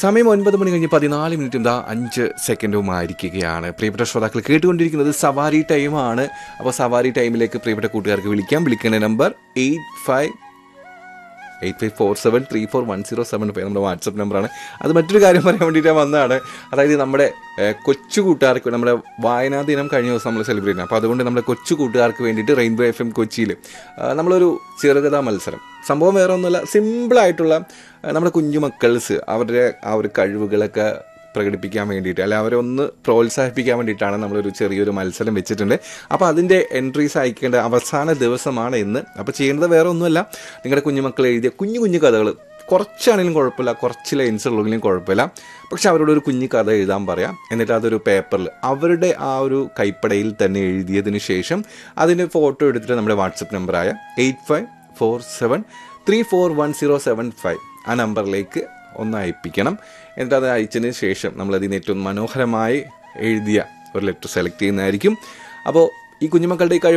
സമയം ഒൻപത് മണി കഴിഞ്ഞ് പതിനാല് മിനിറ്റും ഇതാ അഞ്ച് സെക്കൻഡും ആയിരിക്കുകയാണ് പ്രിയപ്പെട്ട ശ്രോതാക്കൾ കേട്ടുകൊണ്ടിരിക്കുന്നത് സവാരി ടൈമാണ് അപ്പോൾ സവാരി ടൈമിലേക്ക് പ്രിയപ്പെട്ട കൂട്ടുകാർക്ക് വിളിക്കാം വിളിക്കേണ്ട number eight five eight five four seven three four one zero seven five നമ്മുടെ വാട്സപ്പ് നമ്പറാണ് അത് മറ്റൊരു കാര്യം പറയാൻ വേണ്ടിയിട്ട് വന്നതാണ് അതായത് നമ്മുടെ ഏഹ്, കൊച്ചു കൂട്ടുകാർക്ക് നമ്മുടെ വായനാ ദിനം കഴിഞ്ഞ ദിവസം നമ്മൾ സെലിബ്രേറ്റ് ചെയ്യുന്നത് അപ്പോൾ അതുകൊണ്ട് നമ്മുടെ കൊച്ചു കൂട്ടുകാർക്ക് വേണ്ടിയിട്ട് റെയിൻബോ എഫ് എം കൊച്ചിയിൽ ആ, നമ്മളൊരു ചെറുകഥാ മത്സരം സംഭവം വേറെ ഒന്നുമല്ല സിമ്പിളായിട്ടുള്ള ആ, നമ്മുടെ കുഞ്ഞു മക്കൾസ് അവരുടെ ആ ഒരു കഴിവുകളൊക്കെ പ്രകടിപ്പിക്കാൻ വേണ്ടിയിട്ട് അല്ലെ അവരെ ഒന്ന് പ്രോത്സാഹിപ്പിക്കാൻ വേണ്ടിയിട്ടാണ് നമ്മളൊരു ചെറിയൊരു മത്സരം വെച്ചിട്ടുണ്ട് അപ്പോൾ അതിൻ്റെ എൻട്രീസ് അയക്കേണ്ട അവസാന ദിവസമാണ് ഇന്ന് അപ്പോൾ ചെയ്യേണ്ടത് വേറെ ഒന്നുമല്ല നിങ്ങളുടെ കുഞ്ഞുമക്കൾ എഴുതിയ കുഞ്ഞു കുഞ്ഞു കഥകൾ കുറച്ചാണെങ്കിലും കുഴപ്പമില്ല കുറച്ച് ലൈൻസ് ഉള്ളെങ്കിലും കുഴപ്പമില്ല പക്ഷെ അവരോട് ഒരു കുഞ്ഞു കഥ എഴുതാൻ പറയാം എന്നിട്ട് അതൊരു പേപ്പറിൽ അവരുടെ ആ ഒരു കൈപ്പടയിൽ തന്നെ എഴുതിയതിന് ശേഷം അതിൻ്റെ ഫോട്ടോ എടുത്തിട്ട് നമ്മുടെ വാട്സപ്പ് നമ്പറായ eight five four seven three four one zero seven five ആ നമ്പറിലേക്ക് ഒന്ന് അയപ്പിക്കണം എന്നിട്ട് അത് അയച്ചതിന് ശേഷം നമ്മൾ അതിന് ഏറ്റവും മനോഹരമായി എഴുതിയ ഒരു ലെറ്റർ സെലക്ട് ചെയ്യുന്നതായിരിക്കും അപ്പോൾ ഈ കുഞ്ഞുമക്കളുടെ ഈ കഴിവ്